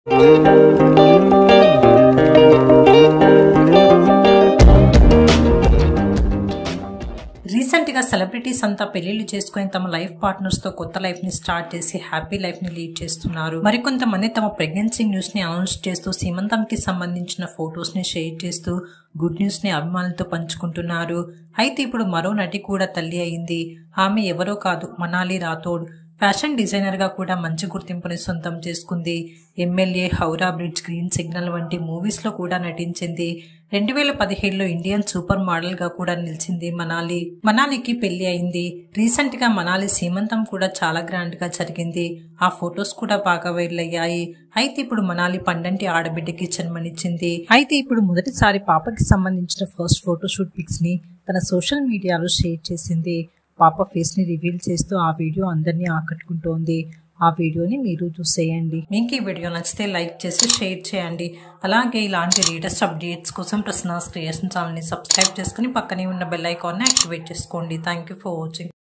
రీసెంట్గా సెలబ్రిటీస్ అంతా పెళ్లిళ్లు చేసుకుని తమ లైఫ్ పార్ట్నర్స్ తో కొత్త లైఫ్ ని స్టార్ట్ చేసి హ్యాపీ లైఫ్ ని లీడ్ చేస్తున్నారు మరికొంతమంది తమ ప్రెగ్నెన్సీ న్యూస్ ని అనౌన్స్ చేస్తూ సీమంతంకి సంబంధించిన ఫొటోస్ ని షేర్ చేస్తూ గుడ్ న్యూస్ ని అభిమానులతో పంచుకుంటున్నారు అయితే ఇప్పుడు మరో నటి కూడా తల్లి అయింది ఆమె ఎవరో కాదు మనాలి రాథోడ్ ఫ్యాషన్ డిజైనర్ గా కూడా మంచి గుర్తింపుని సొంతం చేసుకుంది MLA Howrah bridge green signal వంటి మూవీస్ లో కూడా నటించింది రెండు వేల పదిహేడులో ఇండియన్ సూపర్ మోడల్ గా కూడా నిలిచింది మనాలి మనాలికి పెళ్లి అయింది రీసెంట్ గా మనాలి సీమంతం కూడా చాలా గ్రాండ్ గా జరిగింది ఆ ఫొటోస్ కూడా బాగా వైరల్ అయ్యాయి అయితే ఇప్పుడు మనాలి పండంటి ఆడబిడ్డకి జన్మనిచ్చింది అయితే ఇప్పుడు మొదటిసారి పాపకి సంబంధించిన ఫస్ట్ ఫోటోషూట్ పిక్స్ ని తన సోషల్ మీడియాలో షేర్ చేసింది పాప ఫేస్ ని రివీల్ చేస్తూ ఆ వీడియో అందరినీ ఆకట్టుకుంటోంది ఆ వీడియోని మీరు చూసేయండి మీకు ఈ వీడియో నచ్చితే లైక్ చేసి షేర్ చేయండి అలాగే ఇలాంటి లేటెస్ట్ అప్డేట్స్ కోసం ప్రసన్నాస్ క్రియేషన్ ఛానల్ని సబ్స్క్రైబ్ చేసుకుని పక్కనే ఉన్న బెల్ ఐకాన్ని యాక్టివేట్ చేసుకోండి థ్యాంక్ యూ ఫర్ వాచింగ్